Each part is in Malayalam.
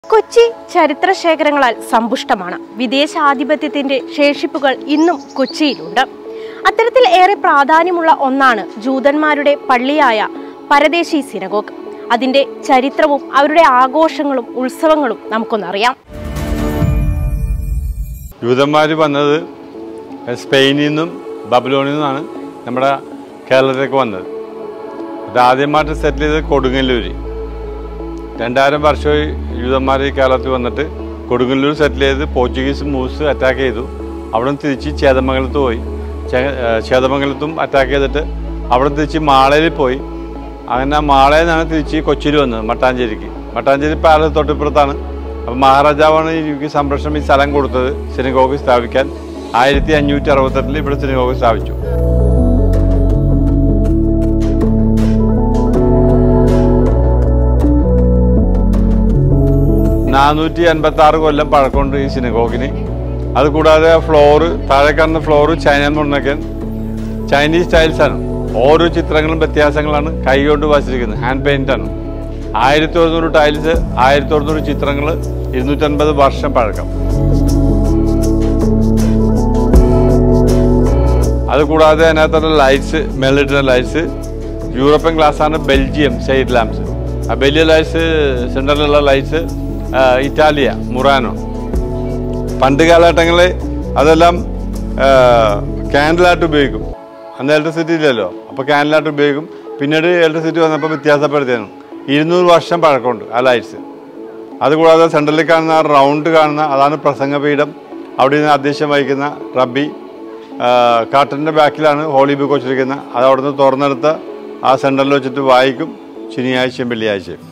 കൊച്ചി ചരിത്രശേഖരങ്ങളാൽ സമ്പുഷ്ടമാണ് വിദേശാധിപത്യത്തിന്റെ ശേഷിപ്പുകൾ ഇന്നും കൊച്ചിയിലുണ്ട് അത്തരത്തിൽ ഏറെ പ്രാധാന്യമുള്ള ഒന്നാണ് ജൂതന്മാരുടെ പള്ളിയായ പരദേശി സിനഗോഗ് അതിന്റെ ചരിത്രവും അവരുടെ ആഘോഷങ്ങളും ഉത്സവങ്ങളും നമുക്കൊന്നറിയാം ജൂതന്മാർ വന്നത് സ്പെയിനിൽ നിന്നും ബബലോണിൽ നിന്നാണ് നമ്മുടെ കേരളത്തിലേക്ക് വന്നത് അത് ആദ്യമായിട്ട് സെറ്റിൽ ചെയ്തത് കൊടുങ്ങല്ലൂർ രണ്ടായിരം വർഷമായി ജൂതന്മാർ ഈ കേരളത്തിൽ വന്നിട്ട് കൊടുങ്ങല്ലൂർ സെറ്റിൽ ചെയ്ത് പോർച്ചുഗീസ് മൂസ് അറ്റാക്ക് ചെയ്തു അവിടെ നിന്ന് തിരിച്ച് ചേതമംഗലത്ത് പോയി ചേ- ഏ, ചേതമംഗലത്തും അറ്റാക്ക് ചെയ്തിട്ട് അവിടെ നിന്ന് തിരിച്ച് മാളയിൽ പോയി അങ്ങനെ മാളയിൽ നിന്നാണ് തിരിച്ച് കൊച്ചിയിൽ വന്നത് മട്ടാഞ്ചേരിക്ക് മട്ടാഞ്ചേരി പാലസ് തൊട്ടിപ്പുറത്താണ് അപ്പം മഹാരാജാവാണ് എനിക്ക് സംരക്ഷണം ഈ സ്ഥലം കൊടുത്തത് സിനഗോഗ് സ്ഥാപിക്കാൻ ആയിരത്തി അഞ്ഞൂറ്റി അറുപത്തെട്ടിൽ ഇവിടെ സിനഗോഗ് സ്ഥാപിച്ചു നാനൂറ്റി അൻപത്തി ആറ് കൊല്ലം പഴക്കമുണ്ട് ഈ സിനഗോഗിന് അതുകൂടാതെ ഫ്ലോറ് താഴെ കാണുന്ന ഫ്ലോറ് ചൈന മുന്നക്കൻ ചൈനീസ് സ്റ്റൈൽസ് ആണ് ഓരോ ചിത്രങ്ങളും വ്യത്യാസങ്ങളാണ് കൈകൊണ്ട് വച്ചിരിക്കുന്നത് ഹാൻഡ് പെയിന്റ് ആണ് ആയിരത്തി ഒരുന്നൂറ് ടൈൽസ് ആയിരത്തി ഒരുന്നൂറ് ചിത്രങ്ങൾ ഇരുന്നൂറ്റൻപത് വർഷം പഴക്കം അതുകൂടാതെ അതിനകത്തുള്ള ലൈറ്റ്സ് മേളിട്ടുള്ള ലൈറ്റ്സ് യൂറോപ്യൻ ഗ്ലാസ് ആണ് ബെൽജിയം സൈഡ് ലാംപ്സ് ആ വലിയ ലൈറ്റ്സ് സെൻറ്ററിലുള്ള ലൈറ്റ്സ് ഇറ്റാലിയ മുറാനോ പണ്ട് കാലഘട്ടങ്ങളിൽ അതെല്ലാം ക്യാൻഡിലായിട്ട് ഉപയോഗിക്കും അന്ന് ഇലക്ട്രിസിറ്റി ഇല്ലല്ലോ അപ്പോൾ ക്യാൻഡിലായിട്ട് ഉപയോഗിക്കും പിന്നീട് ഇലക്ട്രിസിറ്റി വന്നപ്പോൾ വ്യത്യാസപ്പെടുത്തിയാണ് ഇരുന്നൂറ് വർഷം പഴക്കമുണ്ട് ആ ലൈറ്റ്സ് അതുകൂടാതെ സെൻട്രലിൽ കാണുന്ന ആ റൗണ്ട് കാണുന്ന അതാണ് പ്രസംഗപീഠം അവിടെ നിന്ന് അധ്യക്ഷം വഹിക്കുന്ന റബ്ബി കാട്ടിൻ്റെ ബാക്കിലാണ് ഹോളി ബുക്ക് വെച്ചിരിക്കുന്നത് അത് അവിടെ നിന്ന് തുറന്നെടുത്ത് ആ സെൻറ്ററിൽ വെച്ചിട്ട് വായിക്കും ശനിയാഴ്ചയും വെള്ളിയാഴ്ചയും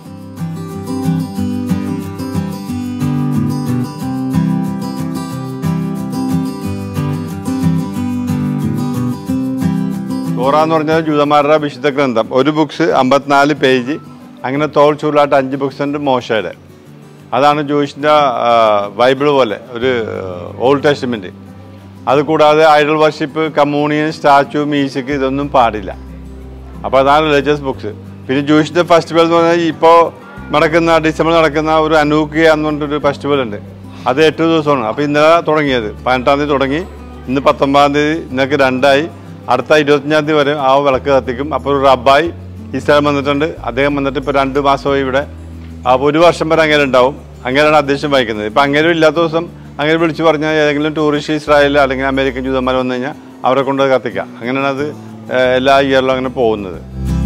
തോറ എന്ന് പറഞ്ഞാൽ ജൂതന്മാരുടെ വിശുദ്ധ ഗ്രന്ഥം ഒരു ബുക്സ് അമ്പത്തിനാല് പേജ് അങ്ങനെ തോൾ ചൂടായിട്ട് അഞ്ച് ബുക്സ് ഉണ്ട് മോശയുടെ അതാണ് ജൂയിഷിൻ്റെ ബൈബിൾ പോലെ ഒരു ഓൾഡ് ടെസ്റ്റ്മെൻറ്റ് അതുകൂടാതെ idol worship communion statue music ഇതൊന്നും പാടില്ല അപ്പോൾ അതാണ് റിലീജിയസ് ബുക്സ് പിന്നെ ജൂയിഷിൻ്റെ ഫെസ്റ്റിവൽ എന്ന് പറഞ്ഞാൽ ഇപ്പോൾ നടക്കുന്ന ഡിസംബർ നടക്കുന്ന ഒരു അനൂക്കിയ എന്ന് പറഞ്ഞിട്ടൊരു ഫെസ്റ്റിവൽ ഉണ്ട് അത് എട്ട് ദിവസമാണ് അപ്പോൾ ഇന്നലെ തുടങ്ങിയത് പതിനെട്ടാം തീയതി തുടങ്ങി ഇന്ന് പത്തൊമ്പതാം തീയതി ഇന്നൊക്കെ രണ്ടായി അടുത്ത ഇരുപത്തഞ്ചാം തീയതി വരെ ആ വിളക്ക് കത്തിക്കും അപ്പോൾ ഒരു റബ്ബായി ഈ സ്ഥലം വന്നിട്ടുണ്ട് അദ്ദേഹം വന്നിട്ട് ഇപ്പോൾ രണ്ട് മാസമായി ഇവിടെ അപ്പോൾ ഒരു വർഷം വരെ അങ്ങനെ ഉണ്ടാവും അങ്ങനെയാണ് അധ്യക്ഷം വഹിക്കുന്നത് ഇപ്പം അങ്ങനെ ഇല്ലാത്ത ദിവസം അങ്ങനെ വിളിച്ച് പറഞ്ഞാൽ ഏതെങ്കിലും ടൂറിസ്റ്റ് ഇസ്രായേൽ അല്ലെങ്കിൽ അമേരിക്കൻ ജൂതന്മാർ വന്നു കഴിഞ്ഞാൽ അവരെ കൊണ്ട് കത്തിക്കാം അങ്ങനെയാണ് അത് ഏഹ്, എല്ലാ ഇയറിലും അങ്ങനെ പോകുന്നത്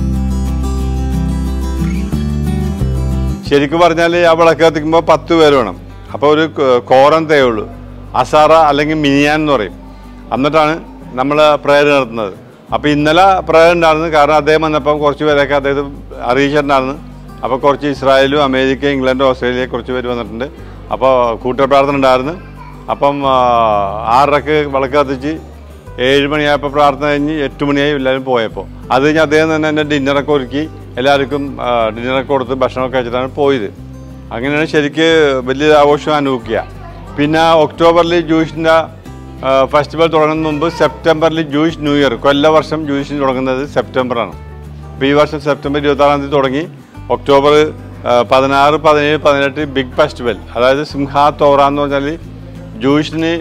ശരിക്കും പറഞ്ഞാൽ ആ വിളക്ക് കത്തിക്കുമ്പോൾ പത്ത് പേര് വേണം അപ്പോൾ ഒരു ക- കോറം തേയുള്ളൂ അസാറ അല്ലെങ്കിൽ മിനിയാൻ എന്ന് പറയും എന്നിട്ടാണ് നമ്മൾ പ്രയർ നടത്തുന്നത് അപ്പോൾ ഇന്നലെ പ്രയർ ഉണ്ടായിരുന്നു കാരണം അദ്ദേഹം വന്നപ്പം കുറച്ച് പേരൊക്കെ അദ്ദേഹം അറിയിച്ചിട്ടുണ്ടായിരുന്നു അപ്പോൾ കുറച്ച് ഇസ്രായേലും അമേരിക്ക ഇംഗ്ലണ്ട് ഓസ്ട്രേലിയ കുറച്ച് പേര് വന്നിട്ടുണ്ട് അപ്പോൾ കൂട്ടപ്രാർത്ഥന ഉണ്ടായിരുന്നു അപ്പം ആ, ആറരക്ക് വിളക്ക് കത്തിച്ച് ഏഴ് മണിയായപ്പോൾ പ്രാർത്ഥന കഴിഞ്ഞ് എട്ട് മണിയായി എല്ലാവരും പോയപ്പോൾ അത് കഴിഞ്ഞ് അദ്ദേഹം തന്നെ എൻ്റെ ഡിന്നറൊക്കെ ഒരുക്കി എല്ലാവർക്കും ആ, ഡിന്നറൊക്കെ കൊടുത്ത് ഭക്ഷണമൊക്കെ കഴിച്ചിട്ടാണ് പോയത് അങ്ങനെയാണ് ശരിക്ക് വലിയ ആഘോഷം അനുഭവിക്കുക പിന്നെ ഒക്ടോബറിൽ ജൂയിഷിൻ്റെ ഫെസ്റ്റിവൽ തുടങ്ങുന്നതിന് മുമ്പ് സെപ്റ്റംബറിൽ ജൂയിഷ് ന്യൂ ഇയർ കൊല്ലവർഷം ജൂയിഷിന് തുടങ്ങുന്നത് സെപ്റ്റംബറാണ് അപ്പോൾ ഈ വർഷം സെപ്റ്റംബർ ഇരുപത്താറാം തീയതി തുടങ്ങി ഒക്ടോബർ ആ, പതിനാറ് പതിനേഴ് പതിനെട്ട് ബിഗ് ഫെസ്റ്റിവൽ അതായത് സിംഹാ തോറ എന്ന് പറഞ്ഞാൽ ജൂയിഷിന്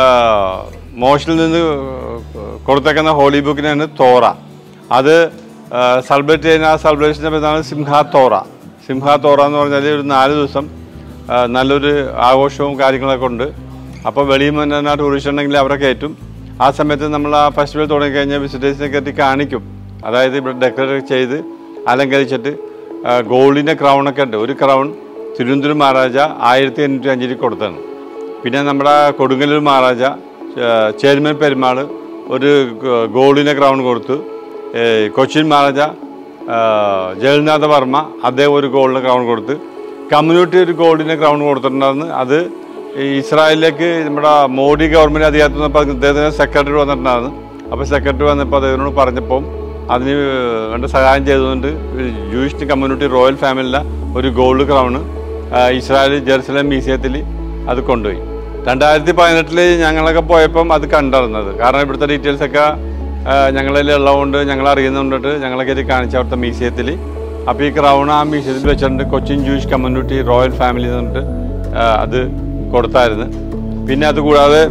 മോഷനിൽ നിന്ന് കൊടുത്തേക്കുന്ന ഹോളി ബുക്കിനാണ് തോറ അത് സെലിബ്രേറ്റ് ചെയ്യുന്ന ആ സെലിബ്രേഷൻ്റെ പേരാണ് സിംഹാ തോറ സിംഹാ തോറ എന്ന് പറഞ്ഞാൽ ഒരു നാല് ദിവസം ആ, നല്ലൊരു ആഘോഷവും കാര്യങ്ങളൊക്കെ ഉണ്ട് അപ്പോൾ വെളിയിൽ നിന്ന് ടൂറിസ്റ്റ് ഉണ്ടെങ്കിൽ അവരെ കയറ്റും ആ സമയത്ത് നമ്മൾ ആ ഫെസ്റ്റിവൽ തുടങ്ങിക്കഴിഞ്ഞാൽ വിസിറ്റേഴ്സിനെ കയറ്റി കാണിക്കും അതായത് ഇവിടെ ഡെക്കറേറ്റ് ചെയ്ത് അലങ്കരിച്ചിട്ട് ആ, ഗോൾഡിൻ്റെ ക്രൗണൊക്കെ ഉണ്ട് ഒരു ക്രൗൺ തിരുവനന്തപുരം മഹാരാജ ആയിരത്തി എണ്ണൂറ്റി അഞ്ചിൽ കൊടുത്താണ് പിന്നെ നമ്മുടെ കൊടുങ്ങല്ലൂർ മഹാരാജ ആ, ചേരുമൻ പെരുമാൾ ഒരു ഗ- ഗോൾഡിൻ്റെ ക്രൗൺ കൊടുത്തു ഏ, കൊച്ചിൻ മഹാരാജ ആ, ജഗന്നാഥ വർമ്മ അദ്ദേഹം ഒരു ഗോൾഡിൻ്റെ ക്രൗൺ കൊടുത്ത് കമ്മ്യൂണിറ്റി ഒരു ഗോൾഡിൻ്റെ ക്രൗൺ കൊടുത്തിട്ടുണ്ടായിരുന്നു അത് ഈ ഇസ്രായേലിലേക്ക് നമ്മുടെ മോഡി ഗവൺമെൻറ് അധികാരത്തിൽ വന്നപ്പോൾ അദ്ദേഹത്തിന് സെക്രട്ടറി വന്നിട്ടുണ്ടായിരുന്നു അപ്പോൾ സെക്രട്ടറി വന്നപ്പോൾ അദ്ദേഹത്തിനോട് പറഞ്ഞപ്പോൾ അതിന് വേണ്ട സഹായം ചെയ്തുകൊണ്ട് ജൂയിഷ് കമ്മ്യൂണിറ്റി റോയൽ ഫാമിലിയിലെ ഒരു ഗോൾഡ് ക്രൗണ് ഇസ്രായേൽ ജെറുസലേം മ്യൂസിയത്തിൽ അത് കൊണ്ടുപോയി രണ്ടായിരത്തി പതിനെട്ടിൽ ഞങ്ങളൊക്കെ പോയപ്പം അത് കണ്ടിരുന്നത് കാരണം ഇവിടുത്തെ ഡീറ്റെയിൽസ് ഒക്കെ ഞങ്ങളിൽ ഉള്ളതുകൊണ്ട് ഞങ്ങൾ അറിയുന്നതുകൊണ്ടിട്ട് ഞങ്ങളൊക്കെ ഇത് കാണിച്ച അവിടുത്തെ മ്യൂസിയത്തിൽ അപ്പോൾ ഈ ക്രൗൺ ആ മ്യൂസിയത്തിൽ വെച്ചിട്ടുണ്ട് Cochin Jewish community royal family എന്ന് പറഞ്ഞിട്ട് ആ, അത് കൊടുത്തായിരുന്നു പിന്നെ അതുകൂടാതെ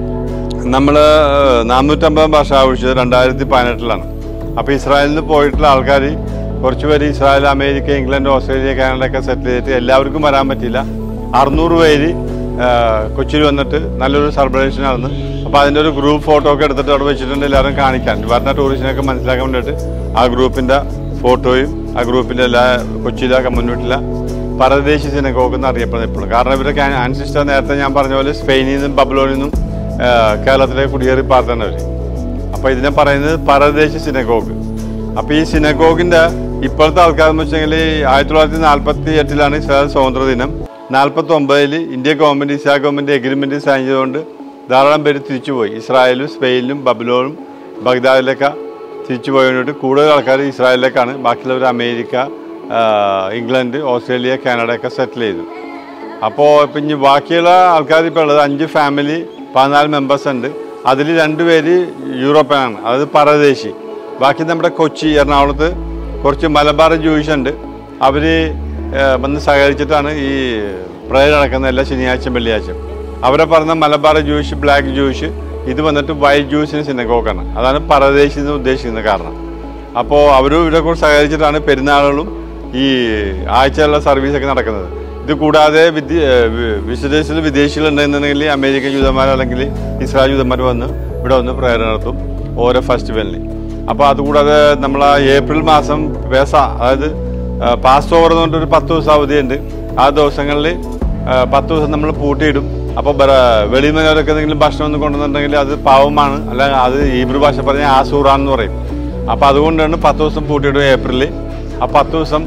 നമ്മൾ നാനൂറ്റമ്പത് വർഷം ആഘോഷിച്ചത് രണ്ടായിരത്തി പതിനെട്ടിലാണ് അപ്പോൾ ഇസ്രായേലിൽ നിന്ന് പോയിട്ടുള്ള ആൾക്കാർ കുറച്ച് പേര് Israel America England Australia Canada ഒക്കെ സെറ്റിൽ ചെയ്തിട്ട് എല്ലാവർക്കും വരാൻ പറ്റില്ല അറുന്നൂറ് പേര് ആ, കൊച്ചിയിൽ വന്നിട്ട് നല്ലൊരു സെലിബ്രേഷൻ നടന്നു അപ്പോൾ അതിൻ്റെ ഒരു ഗ്രൂപ്പ് ഫോട്ടോ ഒക്കെ എടുത്തിട്ട് അവിടെ വെച്ചിട്ടുണ്ട് എല്ലാവരും കാണിക്കാൻ വരുന്ന ടൂറിസ്റ്റിനൊക്കെ മനസ്സിലാക്കാൻ വേണ്ടിയിട്ട് ആ ഗ്രൂപ്പിൻ്റെ ഫോട്ടോയും ആ ഗ്രൂപ്പിൻ്റെ എല്ലാ കൊച്ചിയിലെ കമ്മ്യൂണിറ്റിയിലെ പരദേശി സിനഗോഗ് എന്ന് അറിയപ്പെടുന്നത് ഇപ്പോഴും കാരണം ഇവരൊക്കെ ആൻസിസ്റ്റർ നേരത്തെ ഞാൻ പറഞ്ഞ പോലെ സ്പെയിനിൽ നിന്നും ബബിലോണിൽ നിന്നും ആ, കേരളത്തിലേക്ക് കുടിയേറി പാർത്തവർ അപ്പോൾ ഇതിനെ പറയുന്നത് പരദേശി സിനഗോഗ് അപ്പോൾ ഈ സിനഗോഗിൻ്റെ ഇപ്പോഴത്തെ ആൾക്കാരെന്ന് വെച്ചെങ്കിൽ ആയിരത്തി തൊള്ളായിരത്തി നാൽപ്പത്തി എട്ടിലാണ് ഇസ്രായേൽ സ്വാതന്ത്ര്യ ദിനം നാൽപ്പത്തി ഒമ്പതിൽ ഇന്ത്യ ഗവൺമെൻറ് ഇസ്രാ ഗവൺമെൻറ് എഗ്രിമെൻറ്റ് സൈൻ ചെയ്തുകൊണ്ട് ധാരാളം പേര് തിരിച്ചുപോയി ഇസ്രായേലും സ്പെയിനിലും ബബിലോണും ബഗ്ദാദിലൊക്കെ തിരിച്ചു പോയി വേണ്ടിയിട്ട് കൂടുതൽ ആൾക്കാർ ഇസ്രായേലിലേക്കാണ് ബാക്കിയുള്ളവർ അമേരിക്ക ആ, ഇംഗ്ലണ്ട് ഓസ്ട്രേലിയ കാനഡ ഒക്കെ സെറ്റിൽ ചെയ്തു അപ്പോൾ ഇപ്പം ഇനി ബാക്കിയുള്ള ആൾക്കാർ ഇപ്പോൾ ഉള്ളത് അഞ്ച് ഫാമിലി പതിനാല് മെമ്പേഴ്സ് ഉണ്ട് അതിൽ രണ്ട് പേര് യൂറോപ്യനാണ് അതായത് പരദേശി ബാക്കി നമ്മുടെ കൊച്ചി എറണാകുളത്ത് കുറച്ച് മലബാർ ജൂയിഷ് ഉണ്ട് അവർ വന്ന് സഹകരിച്ചിട്ടാണ് ഈ പ്രയർ നടക്കുന്ന എല്ലാ ശനിയാഴ്ചയും വെള്ളിയാഴ്ചയും അവരെ പറഞ്ഞ മലബാർ ജൂയിഷ് ബ്ലാക്ക് ജൂയിഷ് ഇത് വന്നിട്ട് വൈറ്റ് ജൂയിഷിന് സിനഗോക്കാണ് അതാണ് പരദേശി എന്ന് ഉദ്ദേശിക്കുന്ന കാരണം അപ്പോൾ അവരും ഇവരെ കൂടെ സഹകരിച്ചിട്ടാണ് പെരുന്നാളുകളും ഈ ആഴ്ചയുള്ള സർവീസൊക്കെ നടക്കുന്നത് ഇത് കൂടാതെ വിദ്യ വിദേശത്തിൽ വിദേശികൾ ഉണ്ടെന്നുണ്ടെങ്കിൽ അമേരിക്കൻ ജൂതന്മാർ അല്ലെങ്കിൽ ഇസ്രായേൽ ജൂതന്മാർ വന്ന് ഇവിടെ വന്ന് പ്രേരണ നടത്തും ഓരോ ഫെസ്റ്റിവലിന് അപ്പോൾ അതുകൂടാതെ നമ്മൾ ഏപ്രിൽ മാസം വേസ അതായത് പാസ് ഓവർ എന്ന് പറഞ്ഞിട്ടൊരു പത്ത് ദിവസം അവധിയുണ്ട് ആ ദിവസങ്ങളിൽ പത്ത് ദിവസം നമ്മൾ പൂട്ടിയിടും അപ്പോൾ വെളിയിൽ നിന്നവരൊക്കെ എന്തെങ്കിലും ഭക്ഷണം ഒന്ന് കൊണ്ടുവന്നിട്ടുണ്ടെങ്കിൽ അത് പാവമാണ് അല്ല അത് ഈബ്രു ഭാഷ പറഞ്ഞാൽ ആസൂറാന്ന് പറയും അപ്പോൾ അതുകൊണ്ടാണ് പത്ത് ദിവസം പൂട്ടിയിടും ഏപ്രിലിൽ ആ പത്ത് ദിവസം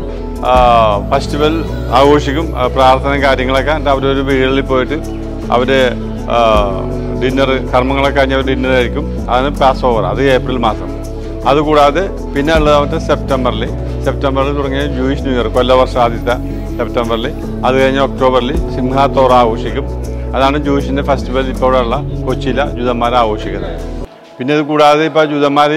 ഫെസ്റ്റിവൽ ആഘോഷിക്കും ആ, പ്രാർത്ഥന കാര്യങ്ങളൊക്കെ എന്നിട്ട് അവരൊരു വീടുകളിൽ പോയിട്ട് അവർ ഡിന്നർ കർമ്മങ്ങളൊക്കെ കഴിഞ്ഞ് അവർ ഡിന്നർ ആയിരിക്കും അതാണ് പാസ് ഓവർ അത് ഏപ്രിൽ മാസം അതുകൂടാതെ പിന്നെ ഉള്ളത് മറ്റേ സെപ്റ്റംബറിൽ സെപ്റ്റംബറിൽ തുടങ്ങിയ ജൂയിഷ് ന്യൂ ഇയർ കൊല്ലവർഷം ആദ്യത്തെ സെപ്റ്റംബറിൽ അത് കഴിഞ്ഞ് ഒക്ടോബറിൽ സിംഹാത്തോറ ആഘോഷിക്കും അതാണ് ജൂയിഷിൻ്റെ ഫെസ്റ്റിവൽ ഇപ്പോൾ ഉള്ള കൊച്ചിയിലെ ജൂതന്മാർ ആഘോഷിക്കുന്നത് പിന്നെ ഇത് കൂടാതെ ഇപ്പോൾ ജൂതന്മാർ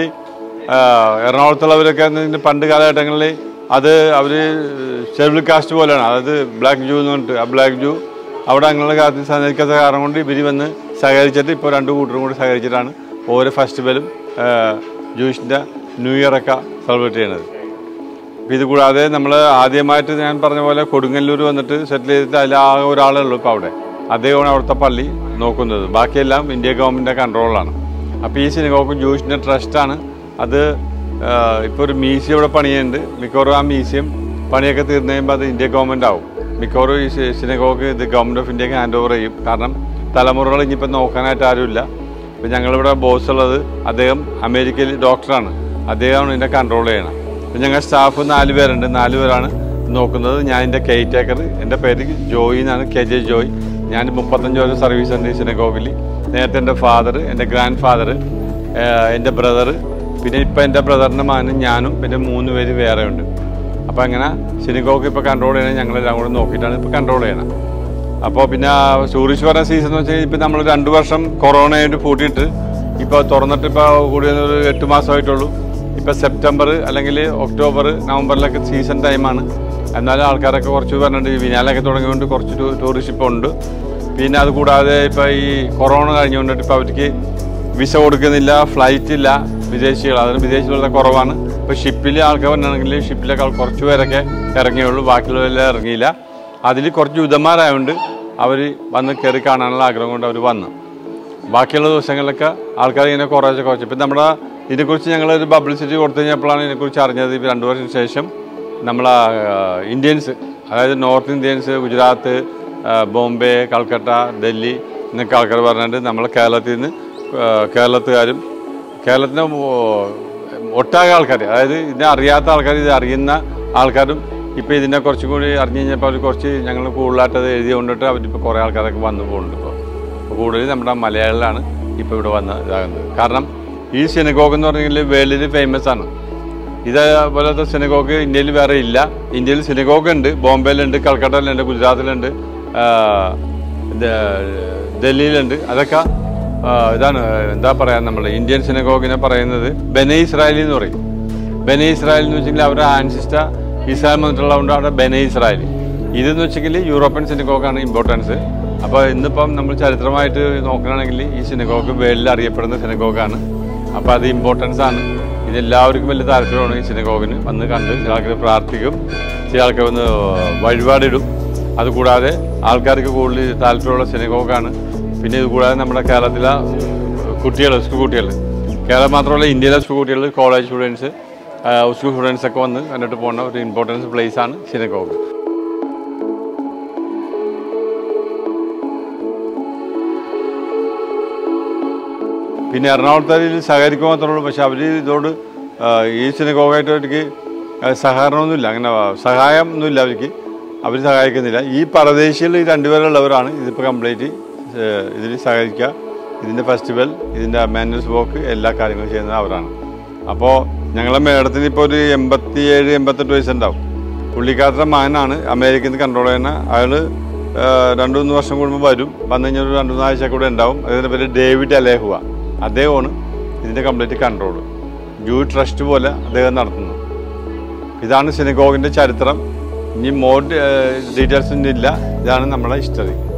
എറണാകുളത്തുള്ളവരൊക്കെ ഇതിൻ്റെ പണ്ട് കാലഘട്ടങ്ങളിൽ അത് അവർ ഷെഡ്യൂൾ കാസ്റ്റ് പോലെയാണ് അതായത് ബ്ലാക്ക് ജൂ എന്ന് പറഞ്ഞിട്ട് ആ ബ്ലാക്ക് ജൂ അവിടെ അങ്ങനെയുള്ള കാര്യത്തിൽ സഹകരിക്കാത്ത കാരണം കൊണ്ട് ഇവർ വന്ന് സഹകരിച്ചിട്ട് ഇപ്പോൾ രണ്ട് കൂട്ടരും കൂടി സഹകരിച്ചിട്ടാണ് ഓരോ ഫെസ്റ്റിവലും ജൂയിഷിൻ്റെ ന്യൂ ഇയറൊക്കെ സെലിബ്രേറ്റ് ചെയ്യണത് അപ്പോൾ ഇത് കൂടാതെ നമ്മൾ ആദ്യമായിട്ട് ഞാൻ പറഞ്ഞ പോലെ കൊടുങ്ങല്ലൂർ വന്നിട്ട് സെറ്റിൽ ചെയ്തിട്ട് അതിൽ ആകെ ഒരാളേ ഉള്ളൂ ഇപ്പോൾ അവിടെ അദ്ദേഹമാണ് അവിടുത്തെ പള്ളി നോക്കുന്നത് ബാക്കിയെല്ലാം ഇന്ത്യ ഗവൺമെൻറ്റിൻ്റെ കൺട്രോളാണ് അപ്പോൾ ഈ സിനിമക്ക് ജൂയിഷിൻ്റെ ട്രസ്റ്റാണ് അത് ഇപ്പോൾ ഒരു മ്യൂസിയം ഇവിടെ പണിയുന്നുണ്ട് മിക്കവാറും ആ മ്യൂസിയം പണിയൊക്കെ തീർന്നു കഴിയുമ്പോൾ അത് ഇന്ത്യ ഗവൺമെൻറ് ആവും മിക്കവാറും ഈ സിനഗോക്ക് ഇത് ഗവൺമെൻറ് ഓഫ് ഇന്ത്യക്ക് ഹാൻഡ് ഓവർ ചെയ്യും കാരണം തലമുറകൾ ഇനിയിപ്പോൾ നോക്കാനായിട്ട് ആരുമില്ല ഇപ്പം ഞങ്ങളിവിടെ ബോസ് ഉള്ളത് അദ്ദേഹം അമേരിക്കയിൽ ഡോക്ടറാണ് അദ്ദേഹമാണ് ഇതിനെ കൺട്രോൾ ചെയ്യണം ഇപ്പം ഞങ്ങൾ സ്റ്റാഫ് നാല് പേരുണ്ട് നാല് പേരാണ് നോക്കുന്നത് ഞാൻ എൻ്റെ കെയർ ടേക്കർ എൻ്റെ പേര് ജോയി എന്നാണ് കെ ജെ ജോയ് ഞാൻ മുപ്പത്തഞ്ച് വർഷം സർവീസ് ഉണ്ട് ഈ സിനഗോഗിൽ നേരത്തെ എൻ്റെ ഫാദർ എൻ്റെ ഗ്രാൻഡ് ഫാദർ എൻ്റെ ബ്രദർ പിന്നെ ഇപ്പം എൻ്റെ ബ്രദറിൻ്റെ മകനും ഞാനും പിന്നെ മൂന്ന് പേര് വേറെ ഉണ്ട് അപ്പോൾ അങ്ങനെ സിനിഗോക്ക് ഇപ്പോൾ കൺട്രോൾ ചെയ്യണം ഞങ്ങളെല്ലാം കൂടെ നോക്കിയിട്ടാണ് ഇപ്പോൾ കൺട്രോൾ ചെയ്യണം അപ്പോൾ പിന്നെ ടൂറിസ്റ്റ് പറയുന്ന സീസൺ എന്ന് വെച്ചാൽ ഇപ്പം നമ്മൾ രണ്ട് വർഷം കൊറോണയായിട്ട് പൂട്ടിയിട്ട് ഇപ്പോൾ തുറന്നിട്ട് ഇപ്പോൾ കൂടി ഒരു എട്ട് മാസമായിട്ടുള്ളൂ ഇപ്പോൾ സെപ്റ്റംബർ അല്ലെങ്കിൽ ഒക്ടോബർ നവംബറിലൊക്കെ സീസൺ ടൈമാണ് എന്നാലും ആൾക്കാരൊക്കെ കുറച്ച് പറഞ്ഞിട്ട് ഈ വിനാലൊക്കെ തുടങ്ങിയതുകൊണ്ട് കുറച്ച് ടൂ- ടൂറിസ്റ്റ് ഇപ്പോൾ ഉണ്ട് പിന്നെ അത് കൂടാതെ ഇപ്പോൾ ഈ കൊറോണ കഴിഞ്ഞുകൊണ്ടിട്ട് ഇപ്പോൾ അവർക്ക് വിസ കൊടുക്കുന്നില്ല ഫ്ലൈറ്റ് ഇല്ല വിദേശികൾ അതിന് വിദേശികളുടെ കുറവാണ് ഇപ്പോൾ ഷിപ്പിൽ ആൾക്കാർ വന്നിട്ടുണ്ടെങ്കിൽ ഷിപ്പിലൊക്കെ ആൾ കുറച്ച് പേരൊക്കെ ഇറങ്ങിയുള്ളൂ ബാക്കിയുള്ളവരെല്ലാം ഇറങ്ങിയില്ല അതിൽ കുറച്ച് യുദ്ധന്മാരായതുകൊണ്ട് അവർ വന്ന് കയറി കാണാനുള്ള ആഗ്രഹം കൊണ്ട് അവർ വന്നു ബാക്കിയുള്ള ദിവസങ്ങളിലൊക്കെ ആൾക്കാർ ഇങ്ങനെ കുറേശ്ശെ കുറച്ച് ഇപ്പം നമ്മുടെ ഇതിനെക്കുറിച്ച് ഞങ്ങളൊരു പബ്ലിസിറ്റി കൊടുത്തു കഴിഞ്ഞപ്പോഴാണ് ഇതിനെക്കുറിച്ച് അറിഞ്ഞത് ഇപ്പോൾ രണ്ട് വർഷത്തിന് ശേഷം നമ്മളെ ഇന്ത്യൻസ് അതായത് നോർത്ത് ഇന്ത്യൻസ് ഗുജറാത്ത് ആ, ബോംബെ കൽക്കട്ട ഡൽഹി എന്നൊക്കെ ആൾക്കാർ പറഞ്ഞിട്ട് നമ്മളെ കേരളത്തിൽ നിന്ന് ആ, കേരളത്തുകാരും കേരളത്തിൻ്റെ ഒട്ടാകെ ആൾക്കാർ അതായത് ഇതിനെ അറിയാത്ത ആൾക്കാർ ഇത് അറിയുന്ന ആൾക്കാരും ഇപ്പോൾ ഇതിനെ കുറച്ചും കൂടി അറിഞ്ഞു കഴിഞ്ഞപ്പോൾ അവർ കുറച്ച് ഞങ്ങൾ കൂടുതലായിട്ട് അത് എഴുതി കൊണ്ടിട്ട് അവരിപ്പോൾ കുറേ ആൾക്കാരൊക്കെ വന്നു പോകുന്നുണ്ട് ഇപ്പോൾ അപ്പോൾ കൂടുതൽ നമ്മുടെ മലയാളികളാണ് ഇപ്പോൾ ഇവിടെ വന്ന് ഇതാകുന്നത് കാരണം ഈ സിനഗോഗ് എന്ന് പറഞ്ഞെങ്കിൽ വേൾഡിൽ ഫേമസ് ആണ് ഇതേപോലത്തെ സിനഗോഗ് ഇന്ത്യയിൽ വേറെ ഇല്ല ഇന്ത്യയിൽ സിനഗോഗ് ഉണ്ട് ബോംബെയിലുണ്ട് കൽക്കട്ടയിലുണ്ട് ഗുജറാത്തിലുണ്ട് ആ, ഇത് ഡൽഹിയിലുണ്ട് അതൊക്കെ ആ, ഇതാണ് എന്താ പറയുക നമ്മൾ ഇന്ത്യൻ സിനഗോഗിനെ പറയുന്നത് ബെനെ ഇസ്രായേലി എന്ന് പറയും ബെനെ ഇസ്രായേൽ എന്ന് വെച്ചെങ്കിൽ അവരുടെ ആൻസിസ്റ്റർ ഇസ്രായേൽ വന്നിട്ടുള്ളതുകൊണ്ട് അവിടെ ബെനെ ഇസ്രായേൽ ഇതെന്ന് വെച്ചെങ്കിൽ യൂറോപ്യൻ സിനിഗോഗാണ് ഇമ്പോർട്ടൻസ് അപ്പോൾ ഇന്നിപ്പം നമ്മൾ ചരിത്രമായിട്ട് നോക്കുകയാണെങ്കിൽ ഈ സിനിഗോഗ് വേൾഡിൽ അറിയപ്പെടുന്ന സിനിഗോഗാണ് അപ്പോൾ അത് ഇമ്പോർട്ടൻസ് ആണ് ഇതെല്ലാവർക്കും വലിയ താല്പര്യമാണ് ഈ സിനിഗോഗിന് വന്ന് കണ്ട് ചില ആൾക്കാർ പ്രാർത്ഥിക്കും ചില ആൾക്കാർ വന്ന് വഴിപാടിടും അതുകൂടാതെ ആൾക്കാർക്ക് കൂടുതൽ താല്പര്യമുള്ള സിനിഗോഗാണ് പിന്നെ ഇത് കൂടാതെ നമ്മുടെ കേരളത്തിലെ കുട്ടികൾ സ്കൂൾ കുട്ടികൾ കേരളം മാത്രമല്ല ഇന്ത്യയിലെ സ്കൂൾ കുട്ടികൾ കോളേജ് സ്റ്റുഡൻസ് സ്കൂൾ സ്റ്റുഡൻസ് ഒക്കെ വന്ന് കണ്ടിട്ട് പോകുന്ന ഒരു ഇമ്പോർട്ടൻസ് പ്ലേസ് ആണ് സിനഗോഗ് പിന്നെ എറണാകുളത്തിൽ സഹകരിക്കുക മാത്രമേ ഉള്ളൂ പക്ഷെ അവർ ഇതോട് ആ, ഈ സിനഗോഗായിട്ട് അവർക്ക് സഹകരണമൊന്നുമില്ല അങ്ങനെ സഹായം ഒന്നുമില്ല അവർക്ക് അവർ സഹായിക്കുന്നില്ല ഈ പരദേശികൾ ഈ രണ്ടുപേരുള്ളവരാണ് ഇതിപ്പോൾ കംപ്ലീറ്റ് ഇതിൽ സഹകരിക്കുക ഇതിൻ്റെ ഫെസ്റ്റിവൽ ഇതിൻ്റെ മാനുവൽസ് വർക്ക് എല്ലാ കാര്യങ്ങളും ചെയ്യുന്നത് അവരാണ് അപ്പോൾ ഞങ്ങളെ മേഡത്തിന് ഇപ്പോൾ ഒരു എൺപത്തിയേഴ് എൺപത്തെട്ട് വയസ്സുണ്ടാവും പുള്ളിക്കാരുടെ മകനാണ് അമേരിക്കയിൽ നിന്ന് കൺട്രോൾ ചെയ്യുന്ന അയാൾ രണ്ട് മൂന്ന് വർഷം കൂടുമ്പോൾ വരും വന്നു കഴിഞ്ഞാൽ ഒരു രണ്ട് മൂന്ന് ആഴ്ച കൂടെ ഉണ്ടാവും അതിൻ്റെ പേര് ഡേവിഡ് അലേഹുവ അദ്ദേഹമാണ് ഇതിൻ്റെ കംപ്ലീറ്റ് കൺട്രോൾ ജൂ ട്രസ്റ്റ് പോലെ അദ്ദേഹം നടത്തുന്നു ഇതാണ് സിനഗോഗിൻ്റെ ചരിത്രം ഇനി മോർ ഡീറ്റെയിൽസ് ഒന്നും ഇല്ല ഇതാണ് നമ്മുടെ ഹിസ്റ്ററി